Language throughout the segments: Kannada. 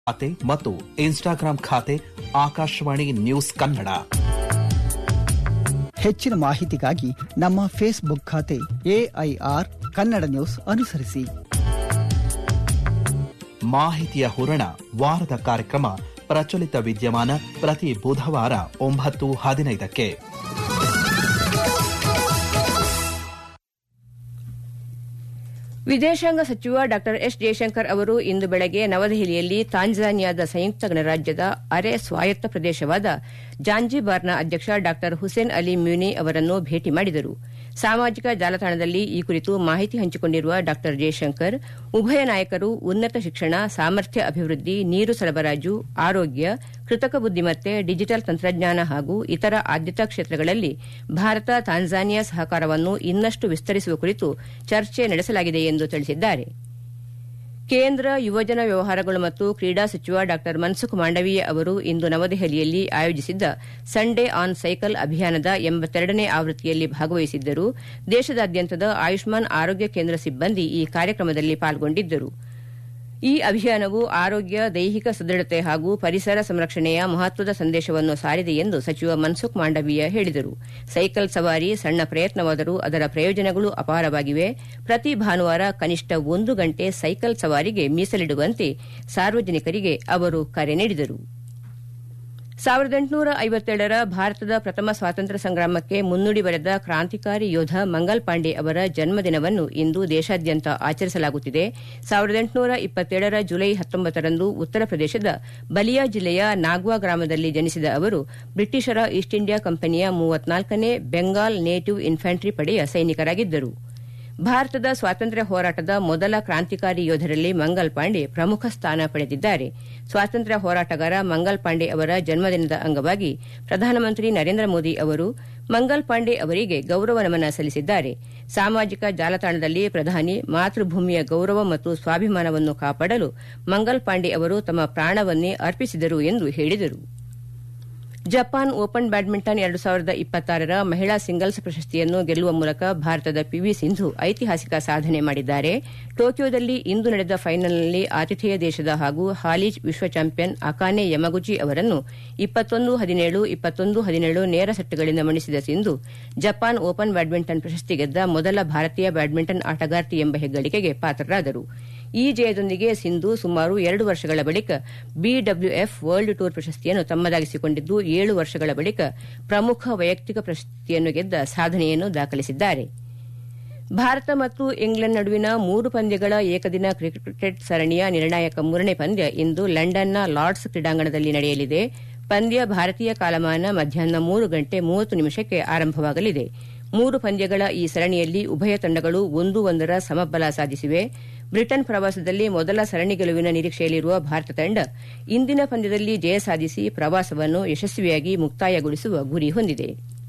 ಖಾತೆ ಮತ್ತು ಇನ್ಸ್ಟಾಗ್ರಾಂ ಖಾತೆ ಆಕಾಶವಾಣಿ ನ್ಯೂಸ್ ಕನ್ನಡ ಹೆಚ್ಚಿನ ಮಾಹಿತಿಗಾಗಿ ನಮ್ಮ ಫೇಸ್ಬುಕ್ ಖಾತೆ ಎಐಆರ್ ಕನ್ನಡ ನ್ಯೂಸ್ ಅನುಸರಿಸಿ ಮಾಹಿತಿಯ ಹೂರಣ ವಾರದ ಕಾರ್ಯಕ್ರಮ ಪ್ರಚಲಿತ ವಿದ್ಯಮಾನ ಪ್ರತಿ ಬುಧವಾರ ಒಂಬತ್ತು ಹದಿನೈದಕ್ಕೆ ವಿದೇಶಾಂಗ ಸಚಿವ ಡಾ ಎಸ್ ಜಯಶಂಕರ್ ಅವರು ಇಂದು ಬೆಳಗ್ಗೆ ನವದೆಹಲಿಯಲ್ಲಿ ತಾಂಜಾನಿಯಾದ ಸಂಯುಕ್ತ ಗಣರಾಜ್ಯದ ಅರೆ ಸ್ವಾಯತ್ತ ಪ್ರದೇಶವಾದ ಜಾಂಜಿಬಾರ್ನ ಅಧ್ಯಕ್ಷ ಡಾ ಹುಸೇನ್ ಅಲಿ ಮ್ಯೂನಿ ಅವರನ್ನು ಭೇಟಿ ಮಾಡಿದರು ಸಾಮಾಜಿಕ ಜಾಲತಾಣದಲ್ಲಿ ಈ ಕುರಿತು ಮಾಹಿತಿ ಹಂಚಿಕೊಂಡಿರುವ ಡಾ ಜಯಶಂಕರ್ ಉಭಯ ನಾಯಕರು ಉನ್ನತ ಶಿಕ್ಷಣ ಸಾಮರ್ಥ್ಯ ಅಭಿವೃದ್ಧಿ ನೀರು ಸರಬರಾಜು ಆರೋಗ್ಯ ಕೃತಕ ಬುದ್ದಿಮತ್ತೆ ಡಿಜಿಟಲ್ ತಂತ್ರಜ್ಞಾನ ಹಾಗೂ ಇತರ ಆದ್ಯತಾ ಕ್ಷೇತ್ರಗಳಲ್ಲಿ ಭಾರತ ತಾಂಜಾನಿಯಾ ಸಹಕಾರವನ್ನು ಇನ್ನಷ್ಟು ವಿಸ್ತರಿಸುವ ಕುರಿತು ಚರ್ಚೆ ನಡೆಸಲಾಗಿದೆ ಎಂದು ತಿಳಿಸಿದ್ದಾರೆ ಕೇಂದ್ರ ಯುವಜನ ವ್ಯವಹಾರಗಳು ಮತ್ತು ಕ್ರೀಡಾ ಸಚಿವ ಡಾ ಮನ್ಸುಖ್ ಮಾಂಡವೀಯ ಅವರು ಇಂದು ನವದೆಹಲಿಯಲ್ಲಿ ಆಯೋಜಿಸಿದ್ದ ಸಂಡೇ ಆನ್ ಸೈಕಲ್ ಅಭಿಯಾನದ ಎಂಬತ್ತೆರಡನೇ ಆವೃತ್ತಿಯಲ್ಲಿ ಭಾಗವಹಿಸಿದ್ದರು ದೇಶದಾದ್ಯಂತದ ಆಯುಷ್ಮಾನ್ ಆರೋಗ್ಯ ಕೇಂದ್ರ ಸಿಬ್ಬಂದಿ ಈ ಕಾರ್ಯಕ್ರಮದಲ್ಲಿ ಪಾಲ್ಗೊಂಡಿದ್ದರು ಈ ಅಭಿಯಾನವು ಆರೋಗ್ಯ ದೈಹಿಕ ಸದೃಢತೆ ಹಾಗೂ ಪರಿಸರ ಸಂರಕ್ಷಣೆಯ ಮಹತ್ವದ ಸಂದೇಶವನ್ನು ಸಾರಿದೆ ಎಂದು ಸಚಿವ ಮನ್ಸುಖ್ ಮಾಂಡವೀಯ ಹೇಳಿದರು ಸೈಕಲ್ ಸವಾರಿ ಸಣ್ಣ ಪ್ರಯತ್ನವಾದರೂ ಅದರ ಪ್ರಯೋಜನಗಳು ಅಪಾರವಾಗಿವೆ ಪ್ರತಿ ಭಾನುವಾರ ಕನಿಷ್ಠ ಒಂದು ಗಂಟೆ ಸೈಕಲ್ ಸವಾರಿಗೆ ಮೀಸಲಿಡುವಂತೆ ಸಾರ್ವಜನಿಕರಿಗೆ ಅವರು ಕರೆ ನೀಡಿದರು ಸಾವಿರದ ಎಂಟುನೂರ ಐವತ್ತೇಳರ ಭಾರತದ ಪ್ರಥಮ ಸ್ವಾತಂತ್ರ್ಯ ಸಂಗ್ರಾಮಕ್ಕೆ ಮುನ್ನುಡಿ ಬರೆದ ಕ್ರಾಂತಿಕಾರಿ ಯೋಧ ಮಂಗಲ್ ಪಾಂಡೆ ಅವರ ಜನ್ಮದಿನವನ್ನು ಇಂದು ದೇಶಾದ್ಯಂತ ಆಚರಿಸಲಾಗುತ್ತಿದೆ ಸಾವಿರದ ಎಂಟುನೂರ ಇಪ್ಪತ್ತೇಳರ ಜುಲೈ ಹತ್ತೊಂಬತ್ತರಂದು ಉತ್ತರ ಪ್ರದೇಶದ ಬಲಿಯಾ ಜಿಲ್ಲೆಯ ನಾಗ್ವಾ ಗ್ರಾಮದಲ್ಲಿ ಜನಿಸಿದ ಅವರು ಬ್ರಿಟಿಷರ ಈಸ್ಟ್ ಇಂಡಿಯಾ ಕಂಪನಿಯ ಮೂವತ್ನಾಲ್ಕನೇ ಬೆಂಗಾಲ್ ನೇಟಿವ್ ಇನ್ಫ್ಯಾಂಟ್ರಿ ಪಡೆಯ ಸೈನಿಕರಾಗಿದ್ದರು ಭಾರತದ ಸ್ವಾತಂತ್ರ್ಯ ಹೋರಾಟದ ಮೊದಲ ಕ್ರಾಂತಿಕಾರಿ ಯೋಧರಲ್ಲಿ ಮಂಗಲ್ ಪಾಂಡೆ ಪ್ರಮುಖ ಸ್ಥಾನ ಪಡೆದಿದ್ದಾರೆ ಸ್ವಾತಂತ್ರ್ಯ ಹೋರಾಟಗಾರ ಮಂಗಲ್ ಪಾಂಡೆ ಅವರ ಜನ್ಮದಿನದ ಅಂಗವಾಗಿ ಪ್ರಧಾನಮಂತ್ರಿ ನರೇಂದ್ರ ಮೋದಿ ಅವರು ಮಂಗಲ್ ಪಾಂಡೆ ಅವರಿಗೆ ಗೌರವ ನಮನ ಸಲ್ಲಿಸಿದ್ದಾರೆ ಸಾಮಾಜಿಕ ಜಾಲತಾಣದಲ್ಲಿ ಪ್ರಧಾನಿ ಮಾತೃಭೂಮಿಯ ಗೌರವ ಮತ್ತು ಸ್ವಾಭಿಮಾನವನ್ನು ಕಾಪಾಡಲು ಮಂಗಲ್ ಪಾಂಡೆ ಅವರು ತಮ್ಮ ಪ್ರಾಣವನ್ನೇ ಅರ್ಪಿಸಿದರು ಎಂದು ಹೇಳಿದರು ಜಪಾನ್ ಓಪನ್ ಬ್ಯಾಡ್ಮಿಂಟನ್ ಎರಡು ಸಾವಿರದ ಇಪ್ಪತ್ತಾರರ ಮಹಿಳಾ ಸಿಂಗಲ್ಸ್ ಪ್ರಶಸ್ತಿಯನ್ನು ಗೆಲ್ಲುವ ಮೂಲಕ ಭಾರತದ ಪಿವಿ ಸಿಂಧು ಐತಿಹಾಸಿಕ ಸಾಧನೆ ಮಾಡಿದ್ದಾರೆ ಟೋಕಿಯೋದಲ್ಲಿ ಇಂದು ನಡೆದ ಫೈನಲ್ನಲ್ಲಿ ಆತಿಥೇಯ ದೇಶದ ಹಾಗೂ ಹಾಲಿ ವಿಶ್ವ ಚಾಂಪಿಯನ್ ಅಕಾನೆ ಯಮಗುಚಿ ಅವರನ್ನು ಇಪ್ಪತ್ತೊಂದು ಹದಿನೇಳು ಇಪ್ಪತ್ತೊಂದು ಹದಿನೇಳು ನೇರ ಸೆಟ್ಗಳಿಂದ ಮಣಿಸಿದ ಸಿಂಧು ಜಪಾನ್ ಓಪನ್ ಬ್ಯಾಡ್ಮಿಂಟನ್ ಪ್ರಶಸ್ತಿ ಗೆದ್ದ ಮೊದಲ ಭಾರತೀಯ ಬ್ಯಾಡ್ಮಿಂಟನ್ ಆಟಗಾರ್ತಿ ಎಂಬ ಹೆಗ್ಗಳಿಕೆಗೆ ಪಾತ್ರರಾದರು ಈ ಜಯದೊಂದಿಗೆ ಸಿಂಧು ಸುಮಾರು ಎರಡು ವರ್ಷಗಳ ಬಳಿಕ ಬಿಡಬ್ಲ್ಯೂಎಫ್ ವರ್ಲ್ಡ್ ಟೂರ್ ಪ್ರಶಸ್ತಿಯನ್ನು ತಮ್ಮದಾಗಿಸಿಕೊಂಡಿದ್ದು ಏಳು ವರ್ಷಗಳ ಬಳಿಕ ಪ್ರಮುಖ ವೈಯಕ್ತಿಕ ಪ್ರಶಸ್ತಿಯನ್ನು ಗೆದ್ದ ಸಾಧನೆಯನ್ನು ದಾಖಲಿಸಿದ್ದಾರೆ ಭಾರತ ಮತ್ತು ಇಂಗ್ಲೆಂಡ್ ನಡುವಿನ ಮೂರು ಪಂದ್ಯಗಳ ಏಕದಿನ ಕ್ರಿಕೆಟ್ ಸರಣಿಯ ನಿರ್ಣಾಯಕ ಮೂರನೇ ಪಂದ್ಯ ಇಂದು ಲಂಡನ್ನ ಲಾರ್ಡ್ಸ್ ಕ್ರೀಡಾಂಗಣದಲ್ಲಿ ನಡೆಯಲಿದೆ ಪಂದ್ಯ ಭಾರತೀಯ ಕಾಲಮಾನ ಮಧ್ಯಾಹ್ನ ಮೂರು ಗಂಟೆ ಮೂವತ್ತು ನಿಮಿಷಕ್ಕೆ ಆರಂಭವಾಗಲಿದೆ ಮೂರು ಪಂದ್ಯಗಳ ಈ ಸರಣಿಯಲ್ಲಿ ಉಭಯ ತಂಡಗಳು ಒಂದು ಒಂದರ ಸಮಬಲ ಸಾಧಿಸಿವೆ ಬ್ರಿಟನ್ ಪ್ರವಾಸದಲ್ಲಿ ಮೊದಲ ಸರಣಿ ಗೆಲುವಿನ ನಿರೀಕ್ಷೆಯಲ್ಲಿರುವ ಭಾರತ ತಂಡ ಇಂದಿನ ಪಂದ್ಯದಲ್ಲಿ ಜಯ ಸಾಧಿಸಿ ಪ್ರವಾಸವನ್ನು ಯಶಸ್ವಿಯಾಗಿ ಮುಕ್ತಾಯಗೊಳಿಸುವ ಗುರಿ ಹೊಂದಿದೆ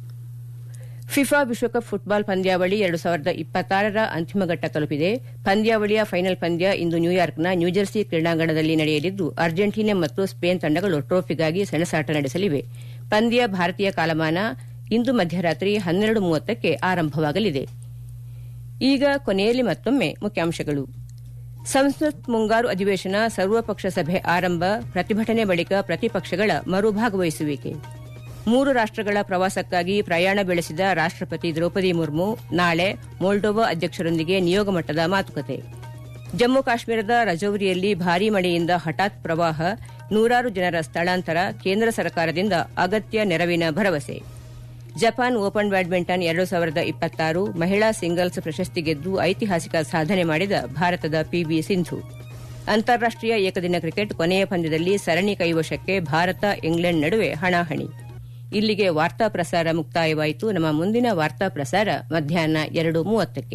ಫಿಫಾ ವಿಶ್ವಕಪ್ ಫುಟ್ಬಾಲ್ ಪಂದ್ಯಾವಳಿ ಎರಡು ಸಾವಿರದ ಇಪ್ಪತ್ತಾರರ ಅಂತಿಮ ಘಟ್ಟ ತಲುಪಿದೆ ಪಂದ್ಯಾವಳಿಯ ಫೈನಲ್ ಪಂದ್ಯ ಇಂದು ನ್ಯೂಯಾರ್ಕ್ನ ನ್ಯೂಜೆರ್ಸಿ ಕ್ರೀಡಾಂಗಣದಲ್ಲಿ ನಡೆಯಲಿದ್ದು ಅರ್ಜೆಂಟೀನಾ ಮತ್ತು ಸ್ಪೇನ್ ತಂಡಗಳು ಟ್ರೋಫಿಗಾಗಿ ಸೆಣಸಾಟ ನಡೆಸಲಿವೆ ಪಂದ್ಯ ಭಾರತೀಯ ಕಾಲಮಾನ ಇಂದು ಮಧ್ಯರಾತ್ರಿ ಹನ್ನೆರಡು ಮೂವತ್ತಕ್ಕೆ ಆರಂಭವಾಗಲಿದೆ ಈಗ ಕೊನೆಯಲ್ಲಿ ಮತ್ತೊಮ್ಮೆ ಮುಖ್ಯಾಂಶಗಳು ಸಂಸತ್ ಮುಂಗಾರು ಅಧಿವೇಶನ ಸರ್ವಪಕ್ಷ ಸಭೆ ಆರಂಭ ಪ್ರತಿಭಟನೆ ಬಳಿಕ ಪ್ರತಿಪಕ್ಷಗಳ ಮರುಭಾಗವಹಿಸುವಿಕೆ ಮೂರು ರಾಷ್ಟಗಳ ಪ್ರವಾಸಕ್ಕಾಗಿ ಪ್ರಯಾಣ ಬೆಳೆಸಿದ ರಾಷ್ಟಪತಿ ದ್ರೌಪದಿ ಮುರ್ಮು ನಾಳೆ ಮೊಲ್ಡೋವಾ ಅಧ್ಯಕ್ಷರೊಂದಿಗೆ ನಿಯೋಗ ಮಟ್ಟದ ಮಾತುಕತೆ ಜಮ್ಮು ಕಾಶ್ಮೀರದ ರಜೌರಿಯಲ್ಲಿ ಭಾರೀ ಮಳೆಯಿಂದ ಹಠಾತ್ ಪ್ರವಾಹ ನೂರಾರು ಜನರ ಸ್ಥಳಾಂತರ ಕೇಂದ್ರ ಸರ್ಕಾರದಿಂದ ಅಗತ್ಯ ನೆರವಿನ ಭರವಸೆ ಜಪಾನ್ ಓಪನ್ ಬ್ಯಾಡ್ಮಿಂಟನ್ ಎರಡು ಸಾವಿರದ ಇಪ್ಪತ್ತಾರು ಮಹಿಳಾ ಸಿಂಗಲ್ಸ್ ಪ್ರಶಸ್ತಿ ಗೆದ್ದು ಐತಿಹಾಸಿಕ ಸಾಧನೆ ಮಾಡಿದ ಭಾರತದ ಪಿವಿ ಸಿಂಧು ಅಂತಾರಾಷ್ಟೀಯ ಏಕದಿನ ಕ್ರಿಕೆಟ್ ಕೊನೆಯ ಪಂದ್ಯದಲ್ಲಿ ಸರಣಿ ಕೈವಶಕ್ಕೆ ಭಾರತ ಇಂಗ್ಲೆಂಡ್ ನಡುವೆ ಹಣಾಹಣಿ ಇಲ್ಲಿಗೆ ವಾರ್ತಾ ಪ್ರಸಾರ ಮುಕ್ತಾಯವಾಯಿತು ನಮ್ಮ ಮುಂದಿನ ವಾರ್ತಾ ಪ್ರಸಾರ ಮಧ್ಯಾಹ್ನ ಎರಡು ಮೂವತ್ತಕ್ಕೆ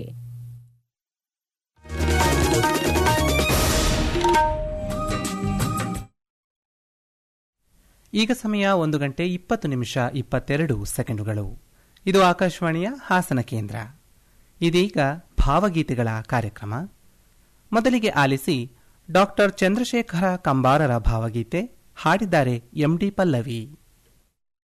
ಈಗ ಸಮಯ ಒಂದು ಗಂಟೆ ಇಪ್ಪತ್ತು ನಿಮಿಷ ಇಪ್ಪತ್ತೆರಡು ಸೆಕೆಂಡುಗಳು ಇದು ಆಕಾಶವಾಣಿಯ ಹಾಸನ ಕೇಂದ್ರ ಇದೀಗ ಭಾವಗೀತೆಗಳ ಕಾರ್ಯಕ್ರಮ ಮೊದಲಿಗೆ ಆಲಿಸಿ ಡಾಕ್ಟರ್ ಚಂದ್ರಶೇಖರ ಕಂಬಾರರ ಭಾವಗೀತೆ ಹಾಡಿದ್ದಾರೆ ಎಂಡಿ ಪಲ್ಲವಿ